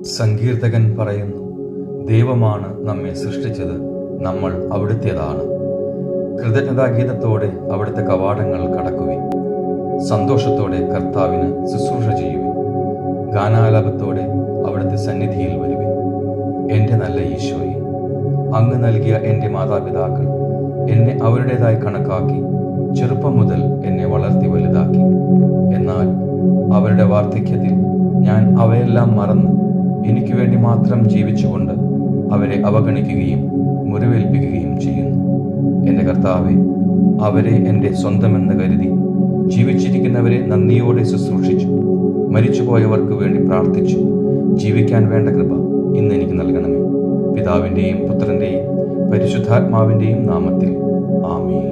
സങ്കീർത്തകൻ പറയുന്നു ദൈവമാണ് നമ്മെ സൃഷ്ടിച്ചത് നമ്മൾ അവിടുത്തേതാണ് കൃതജ്ഞതാഗീതത്തോടെ അവിടുത്തെ കവാടങ്ങൾ കടക്കുവിൻ സന്തോഷത്തോടെ കർത്താവിന് ശുശ്രൂഷ ചെയ്യുവിൻ ഗാനാലാപത്തോടെ അവിടുത്തെ സന്നിധിയിൽ വരുവിൻ എൻ്റെ നല്ല ഈശോയെ അങ്ങ് നൽകിയ എൻ്റെ മാതാപിതാക്കൾ എന്നെ അവരുടേതായി കണക്കാക്കി ചെറുപ്പം മുതൽ എന്നെ വളർത്തി വലുതാക്കി എന്നാൽ അവരുടെ വാർദ്ധക്യത്തിൽ ഞാൻ അവയെല്ലാം മറന്ന് എനിക്ക് വേണ്ടി മാത്രം ജീവിച്ചുകൊണ്ട് അവരെ അവഗണിക്കുകയും മുറിവേൽപ്പിക്കുകയും ചെയ്യുന്നു എൻ്റെ കർത്താവെ അവരെ എൻ്റെ സ്വന്തമെന്ന് കരുതി ജീവിച്ചിരിക്കുന്നവരെ നന്ദിയോടെ ശുശ്രൂഷിച്ചു മരിച്ചുപോയവർക്ക് വേണ്ടി പ്രാർത്ഥിച്ചു ജീവിക്കാൻ വേണ്ട കൃപ ഇന്ന് എനിക്ക് നൽകണമേ പിതാവിൻ്റെയും പുത്രൻ്റെയും പരിശുദ്ധാത്മാവിൻ്റെയും നാമത്തിൽ ആമീൻ